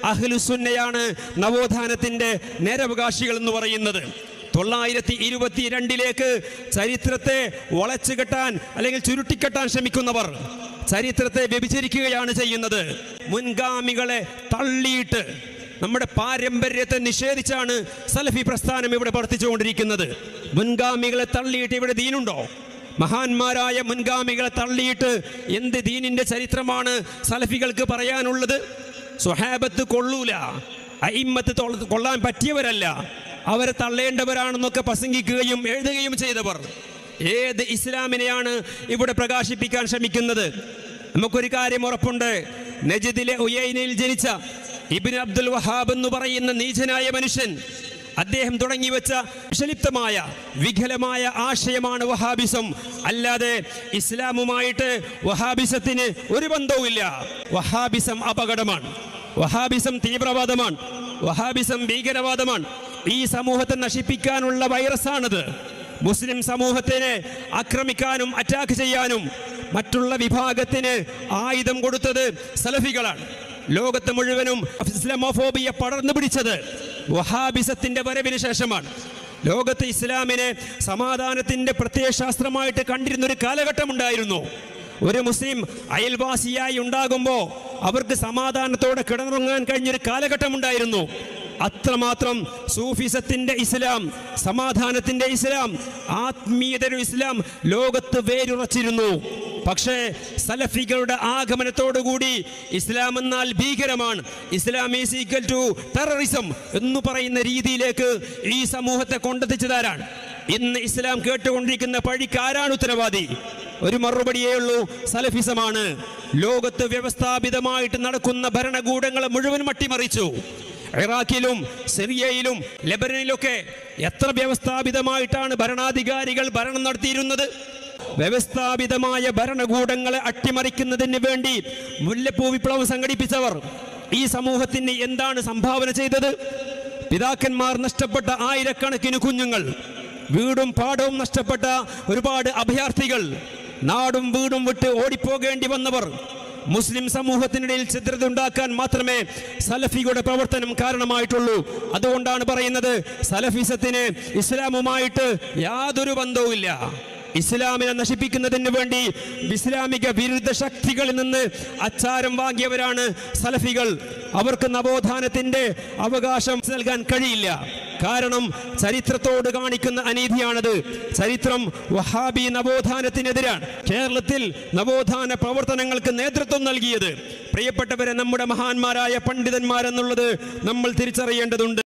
അഹ്ലുസുന്നയാണ് നവോത്ഥാനത്തിന്റെ നേരവകാശികൾ എന്ന് പറയുന്നത് തൊള്ളായിരത്തി ഇരുപത്തിരണ്ടിലേക്ക് ചരിത്രത്തെ വളച്ചു കെട്ടാൻ അല്ലെങ്കിൽ ചുരുട്ടിക്കെട്ടാൻ ശ്രമിക്കുന്നവർ ചരിത്രത്തെ വ്യഭിചരിക്കുകയാണ് ചെയ്യുന്നത് മുൻഗാമികളെ തള്ളിയിട്ട് നമ്മുടെ പാരമ്പര്യത്തെ നിഷേധിച്ചാണ് സലഫി പ്രസ്ഥാനം ഇവിടെ പ്രവർത്തിച്ചുകൊണ്ടിരിക്കുന്നത് മുൻഗാമികളെ തള്ളിയിട്ട് ഇവിടെ ദീനുണ്ടോ മഹാന്മാരായ മുൻഗാമികളെ തള്ളിയിട്ട് എന്ത് ദീനിന്റെ ചരിത്രമാണ് സലഫികൾക്ക് പറയാനുള്ളത് സ്വഹാബത്ത് കൊള്ളൂല അയിമ്മത്ത് തൊള്ള- കൊള്ളാൻ പറ്റിയവരല്ല അവരെ തള്ളേണ്ടവരാണെന്നൊക്കെ പ്രസംഗിക്കുകയും എഴുതുകയും ചെയ്തവർ ഏത് ഇസ്ലാമിനെയാണ് ഇവിടെ പ്രകാശിപ്പിക്കാൻ ശ്രമിക്കുന്നത് നമുക്കൊരു കാര്യം ഉറപ്പുണ്ട് നജദിലെ ഉയൈനയിൽ ജനിച്ച ഇബിൻ അബ്ദുൽ വഹാബ് എന്ന് പറയുന്ന നീചനായ മനുഷ്യൻ അദ്ദേഹം തുടങ്ങി വെച്ച വിഷലിപ്തമായ വികലമായ ആശയമാണ് വഹാബിസം അല്ലാതെ ഇസ്ലാമുമായിട്ട് വഹാബിസത്തിന് ഒരു ബന്ധവുമില്ല വഹാബിസം അപകടമാണ് വഹാബിസം തീവ്രവാദമാണ് വഹാബിസം ഭീകരവാദമാണ് ഈ സമൂഹത്തെ നശിപ്പിക്കാനുള്ള വൈറസാണിത് മുസ്ലിം സമൂഹത്തിനെ ആക്രമിക്കാനും അറ്റാക്ക് ചെയ്യാനും മറ്റുള്ള വിഭാഗത്തിന് ആയുധം കൊടുത്തത് സലഫികളാണ് ലോകത്ത് മുഴുവനും ഇസ്ലാമോഫോബിയ പടർന്നു പിടിച്ചത് വഹാബിസത്തിന്റെ വരവിന് ശേഷമാണ് ലോകത്ത് ഇസ്ലാമിനെ സമാധാനത്തിന്റെ പ്രത്യയശാസ്ത്രമായിട്ട് കണ്ടിരുന്ന ഒരു കാലഘട്ടമുണ്ടായിരുന്നു ഒരു മുസ്ലിം അയൽവാസിയായി ഉണ്ടാകുമ്പോൾ അവർക്ക് സമാധാനത്തോടെ കിടന്നുറങ്ങാൻ കഴിഞ്ഞൊരു കാലഘട്ടമുണ്ടായിരുന്നു അത്രമാത്രം സൂഫിസത്തിന്റെ ഇസ്ലാം സമാധാനത്തിന്റെ ഇസ്ലാം ആത്മീയതയുടെ ഇസ്ലാം ലോകത്ത് വേരുറച്ചിരുന്നു പക്ഷേ സലഫികളുടെ ആഗമനത്തോടുകൂടി ഇസ്ലാം എന്നാൽ ഭീകരമാണ് Islam is equal to terrorism എന്ന് പറയുന്ന രീതിയിലേക്ക് ഈ സമൂഹത്തെ കൊണ്ടെത്തിച്ചതാരാണ് ഇന്ന് ഇസ്ലാം കേട്ടുകൊണ്ടിരിക്കുന്ന പഴിക്ക് ആരാണ് ഉത്തരവാദി ഒരു മറുപടിയേ ഉള്ളൂ സലഫിസമാണ് ലോകത്ത് വ്യവസ്ഥാപിതമായിട്ട് നടക്കുന്ന ഭരണകൂടങ്ങളെ മുഴുവൻ മട്ടിമറിച്ചു ഇറാഖിലും സിറിയയിലും ലെബനനിലൊക്കെ എത്ര വ്യവസ്ഥാപിതമായിട്ടാണ് ഭരണാധികാരികൾ ഭരണം നടത്തിയിരുന്നത് വ്യവസ്ഥാപിതമായ ഭരണകൂടങ്ങളെ അട്ടിമറിക്കുന്നതിന് വേണ്ടി മുല്ലപ്പൂ വിപ്ലവം സംഘടിപ്പിച്ചവർ ഈ സമൂഹത്തിന് എന്താണ് സംഭാവന ചെയ്തത് പിതാക്കന്മാർ നഷ്ടപ്പെട്ട ആയിരക്കണക്കിന് കുഞ്ഞുങ്ങൾ വീടും പാടവും നഷ്ടപ്പെട്ട ഒരുപാട് അഭയാർത്ഥികൾ നാടും വീടും വിട്ട് ഓടിപ്പോകേണ്ടി വന്നവർ മുസ്ലിം സമൂഹത്തിനിടയിൽ ചിത്രത ഉണ്ടാക്കാൻ മാത്രമേ സലഫിയുടെ പ്രവർത്തനം കാരണമായിട്ടുള്ളൂ അതുകൊണ്ടാണ് പറയുന്നത് സലഫിസത്തിന് ഇസ്ലാമുമായിട്ട് യാതൊരു ബന്ധവുമില്ല ഇസ്ലാമിനെ നശിപ്പിക്കുന്നതിന് വേണ്ടി ഇസ്ലാമിക വിരുദ്ധ ശക്തികളിൽ നിന്ന് അച്ചാരം വാങ്ങിയവരാണ് സലഫികൾ അവർക്ക് നവോത്ഥാനത്തിന്റെ അവകാശം നൽകാൻ കഴിയില്ല കാരണം ചരിത്രത്തോട് കാണിക്കുന്ന അനീതിയാണത് ചരിത്രം വഹാബി നവോത്ഥാനത്തിനെതിരാണ് കേരളത്തിൽ നവോത്ഥാന പ്രവർത്തനങ്ങൾക്ക് നേതൃത്വം നൽകിയത് പ്രിയപ്പെട്ടവരെ നമ്മുടെ മഹാന്മാരായ പണ്ഡിതന്മാരെന്നുള്ളത് നമ്മൾ തിരിച്ചറിയേണ്ടതുണ്ട്